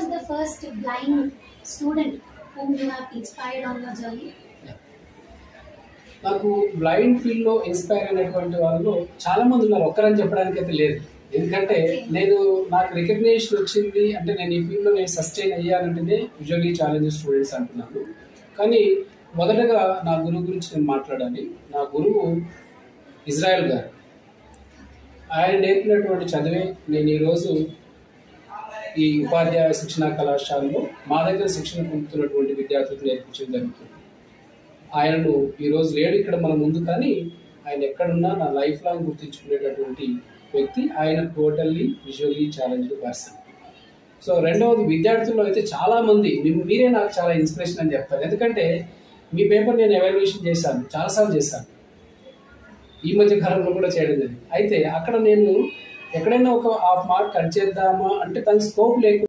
was the first blind student whom you have inspired on your journey? నాకు blind field లో inspire అయినటువంటి వాళ్ళు చాలా మంది ఉన్నారు ఒక్కరని చెప్పడానికి అయితే లేదు ఎందుకంటే నేను నాకు రికగ్నేషన్ వచ్చింది అంటే నేను ఈ ఫీల్డ్ లో నేను సస్టైన్ అయ్యానంటేనే యూజువల్లీ ఛాలెంజ్ స్టూడెంట్స్ అంటున్నాను కానీ మొదటగా నా గురువు గురించి నేను మాట్లాడాలి నా గురువు ఇజ్రాయెల్ గారు ఆయన నేర్పినటువంటి చదివే నేను ఈరోజు ఈ ఉపాధ్యాయ శిక్షణ కళాశాలలో మా దగ్గర శిక్షణ పొందుతున్నటువంటి విద్యార్థులకు నేర్పించడం జరుగుతుంది ఆయనను ఈరోజు లేడు ఇక్కడ మన ముందు కానీ ఆయన ఎక్కడున్నా నా లైఫ్ లాంగ్ గుర్తించుకునేటటువంటి వ్యక్తి ఆయన totally visually challenged person so రెండవది విద్యార్థుల్లో అయితే చాలా మంది మీ- మీరే నాకు చాలా ఇన్స్పిరేషన్ అని చెప్తారు ఎందుకంటే మీ పేపర్ నేను ఎవాల్యుయేషన్ చేశాను చాలాసార్లు చేశాను ఈ మధ్య కాలంలో కూడా చేయడం జరిగింది అయితే అక్కడ నేను ఎక్కడైనా ఒక హాఫ్ మార్క్ కట్ చేద్దామా అంటే దానికి స్కోప్ లేకుండా